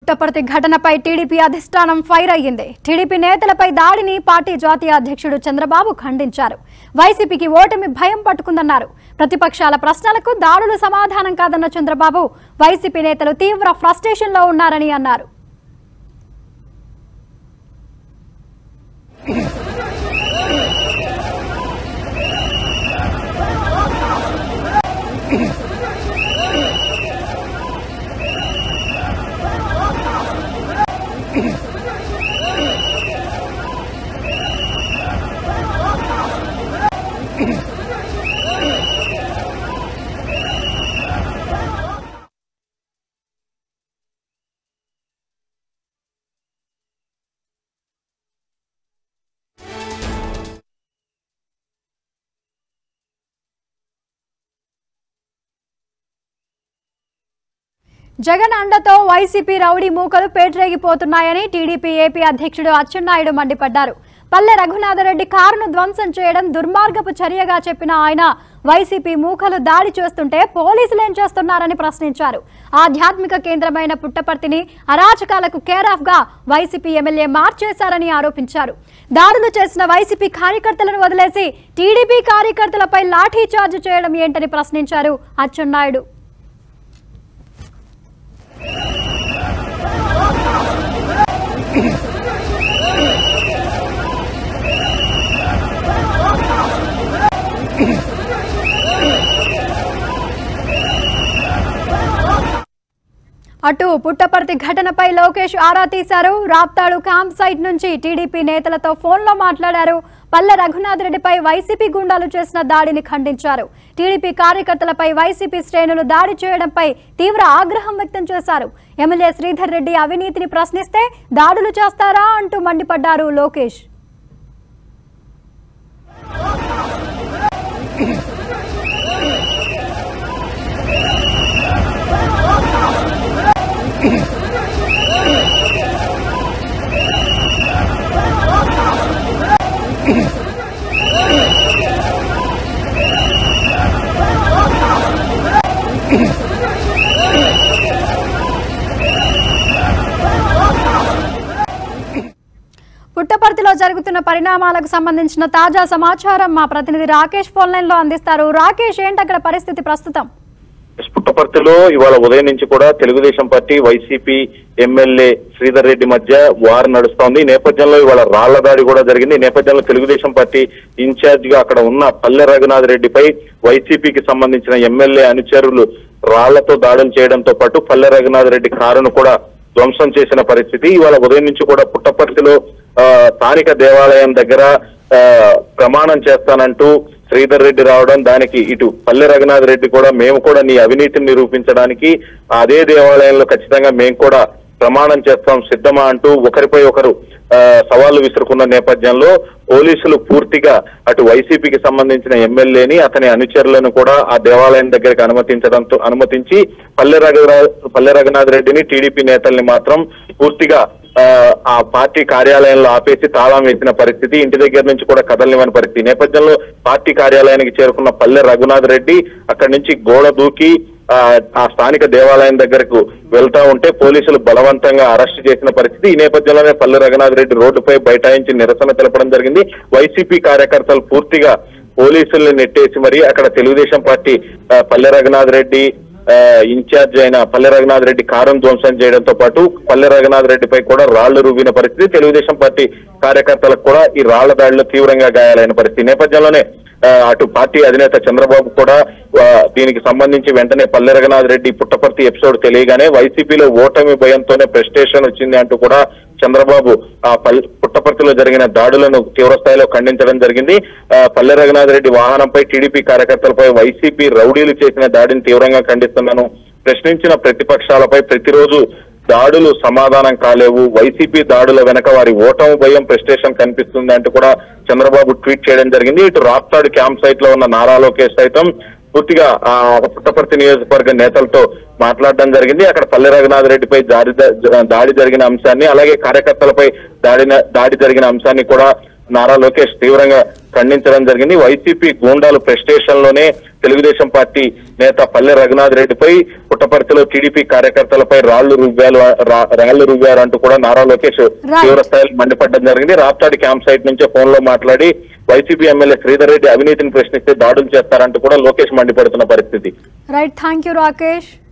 పుట్టపర్తి ఘటనపై టీడీపీ అధిష్టానం ఫైర్ అయ్యింది టీడీపీ నేతలపై దాడిని పార్టీ జాతీయ అధ్యక్షుడు చంద్రబాబు ఖండించారు వైసీపీకి ఓటమి భయం పట్టుకుందన్నారు ప్రతిపక్షాల ప్రశ్నలకు దాడులు సమాధానం కాదన్న చంద్రబాబు వైసీపీ నేతలు తీవ్ర ఫ్రస్ట్రేషన్లో ఉన్నారని అన్నారు జగన్ అండతో వైసీపీ రౌడీ మూకలు పేటరేగిపోతున్నాయని టీడీపీ ఏపీ అధ్యక్షుడు అచ్చెన్నాయుడు మండిపడ్డారు పల్లె రఘునాథరెడ్డి కారును ధ్వంసం చేయడం దుర్మార్గపు చర్యగా చెప్పిన ఆయన వైసీపీ మూకలు దాడి చేస్తుంటే పోలీసులు ఏం చేస్తున్నారని ప్రశ్నించారు ఆధ్యాత్మిక కేంద్రమైన పుట్టపర్తిని అరాచకాలకు కేర్ ఆఫ్ గా వైసీపీ ఎమ్మెల్యే మార్చేశారని ఆరోపించారు దాడులు చేసిన వైసీపీ కార్యకర్తలను వదిలేసి టీడీపీ కార్యకర్తలపై లాఠీ చార్జ్ చేయడం ఏంటని ప్రశ్నించారు అచ్చెన్నాయుడు అటు పుట్టపర్తి ఘటనపై లోకేష్ ఆరా తీశారు రాప్తాడు క్యాంప్ సైట్ నుంచి టీడీపీ నేతలతో ఫోన్లో మాట్లాడారు పల్లె రఘునాథ్ రెడ్డిపై వైసీపీ గుండాలు చేసిన దాడిని ఖండించారు టీడీపీ కార్యకర్తలపై వైసీపీ శ్రేణులు దాడి చేయడంపై తీవ్ర ఆగ్రహం వ్యక్తం చేశారు ఎమ్మెల్యే శ్రీధర్ రెడ్డి అవినీతిని ప్రశ్నిస్తే దాడులు చేస్తారా అంటూ మండిపడ్డారు లోకేష్ పుట్టపర్తిలో జరుగుతున్న పరిణామాలకు సంబంధించిన తాజా సమాచారం మా ప్రతినిధి రాకేష్ ఫోన్ లైన్ లో అందిస్తారు రాకేష్ ఏంటి అక్కడ పరిస్థితి ప్రస్తుతం పుట్టపర్తిలో ఇవాళ ఉదయం నుంచి కూడా Telugu Desam party YCP MLA Sridhar Reddy మధ్య వార్ నడుస్తోంది ఈ నేపథ్యంలో ఇవాళ రాళ్ల దాడి కూడా జరిగింది ఈ నేపథ్యంలో తెలుగుదేశం పార్టీ ఇన్ఛార్జ్ గా అక్కడ ఉన్న పల్లె రఘునాథ్ రెడ్డిపై వైసీపీకి సంబంధించిన ఎమ్మెల్యే అనుచరులు రాళ్లతో దాడులు చేయడంతో పాటు పల్లె రఘునాథ్ రెడ్డి కారును కూడా ధ్వంసం చేసిన పరిస్థితి ఇవాళ ఉదయం నుంచి కూడా పుట్టపర్తిలో ఆ, స్థానిక దేవాలయం దగ్గర ఆ, ప్రమాణం చేస్తానంటూ శ్రీధర్ రెడ్డి రావడం దానికి ఇటు పల్లె రఘునాథ్ రెడ్డి కూడా మేము కూడా నీ అవినీతిని నిరూపించడానికి అదే దేవాలయంలో ఖచ్చితంగా మేము కూడా ప్రమాణం చేస్తాం సిద్ధమా అంటూ ఒకరిపై ఒకరు ఆ, సవాళ్లు విసురుకున్న నేపథ్యంలో పోలీసులు పూర్తిగా అటు వైసీపీకి సంబంధించిన ఎమ్మెల్యేని అతని అనుచరులను కూడా ఆ దేవాలయం దగ్గరికి అనుమతించడంతో అనుమతించి పల్లె రఘునాథ్ పల్లె రఘునాథ్ రెడ్డిని టీడీపీ నేతల్ని మాత్రం పూర్తిగా ఆ, ఆ పార్టీ కార్యాలయంలో ఆపేసి తాళం వేసిన పరిస్థితి ఇంటి దగ్గర నుంచి కూడా కదలనివ్వని పరిస్థితి ఈ నేపథ్యంలో పార్టీ కార్యాలయానికి చేరుకున్న పల్లె రఘునాథ్ రెడ్డి అక్కడి నుంచి గోడ దూకి ఆ, ఆ స్థానిక దేవాలయం దగ్గరకు వెళ్తా ఉంటే పోలీసులు బలవంతంగా అరెస్ట్ చేసిన పరిస్థితి ఈ నేపథ్యంలోనే పల్లె రఘునాథ్ రెడ్డి రోడ్డుపై బైఠాయించి నిరసన తెలపడం జరిగింది వైసీపీ కార్యకర్తలు పూర్తిగా పోలీసుల్ని నెట్టేసి మరి అక్కడ తెలుగుదేశం పార్టీ ఆ, పల్లె రఘునాథ్ రెడ్డి ఆ, ఇన్ఛార్జ్ అయిన పల్లె రఘునాథ్ రెడ్డి కారం ధ్వంసం చేయడంతో పాటు పల్లె రఘునాథ్ రెడ్డిపై కూడా రాళ్లు రువ్విన పరిస్థితి తెలుగుదేశం పార్టీ కార్యకర్తలకు కూడా ఈ రాళ్ల దాడిలో తీవ్రంగా గాయాలైన పరిస్థితి ఈ నేపథ్యంలోనే ఆ, అటు పార్టీ అధినేత చంద్రబాబు కూడా ఆ, దీనికి సంబంధించి వెంటనే పల్లె రఘునాథ్ రెడ్డి పుట్టపర్తి ఎపిసోడ్ తెలియగానే వైసీపీలో ఓటమి భయంతోనే ప్రెస్టేషన్ వచ్చింది అంటూ కూడా చంద్రబాబు ఆ పల్- పుట్టపర్తిలో జరిగిన దాడులను తీవ్ర స్థాయిలో ఖండించడం జరిగింది ఆ, పల్లె రఘునాథ్ రెడ్డి వాహనంపై టీడీపీ కార్యకర్తలపై వైసీపీ రౌడీలు చేసిన దాడిని తీవ్రంగా ఖండిస్తున్నాను ప్రశ్నించిన ప్రతిపక్షాలపై ప్రతిరోజు దాడులు సమాధానం కాలేవు వైసీపీ దాడుల వెనక వారి ఓటమి భయం ప్రెస్టేషన్ కనిపిస్తుంది అంటూ కూడా చంద్రబాబు ట్వీట్ చేయడం జరిగింది ఇటు రాప్తాడు క్యాంప్ సైట్ లో ఉన్న నారా లోకేష్ సైతం పూర్తిగా ఆ పుట్టపర్తి నియోజకవర్గ నేతలతో మాట్లాడడం జరిగింది అక్కడ పల్లె రఘునాథ్ రెడ్డిపై దాడి దాడి జరిగిన అంశాన్ని అలాగే కార్యకర్తలపై దాడి దాడి జరిగిన అంశాన్ని కూడా నారా లోకేష్ తీవ్రంగా ఖండించడం జరిగింది వైసీపీ గూండాలు ప్రెస్ స్టేషన్ లోనే తెలుగుదేశం పార్టీ నేత పల్లె రఘునాథ్ రెడ్డిపై పుట్టపర్తిలో టీడీపీ కార్యకర్తలపై రాళ్లు రువ్వాలు రా- రాళ్లు రువ్వారు అంటూ కూడా నారా లోకేష్ Right. తీవ్ర స్థాయిలో మండిపడడం జరిగింది రాప్తాడి క్యాంప్ సైట్ నుంచే ఫోన్ లో మాట్లాడి వైసీపీ ఎమ్మెల్యే శ్రీధర్ రెడ్డి అవినీతిని ప్రశ్నిస్తే దాడులు చేస్తారంటూ కూడా లోకేష్ మండిపడుతున్న పరిస్థితి రైట్ థ్యాంక్ యూ రాకేష్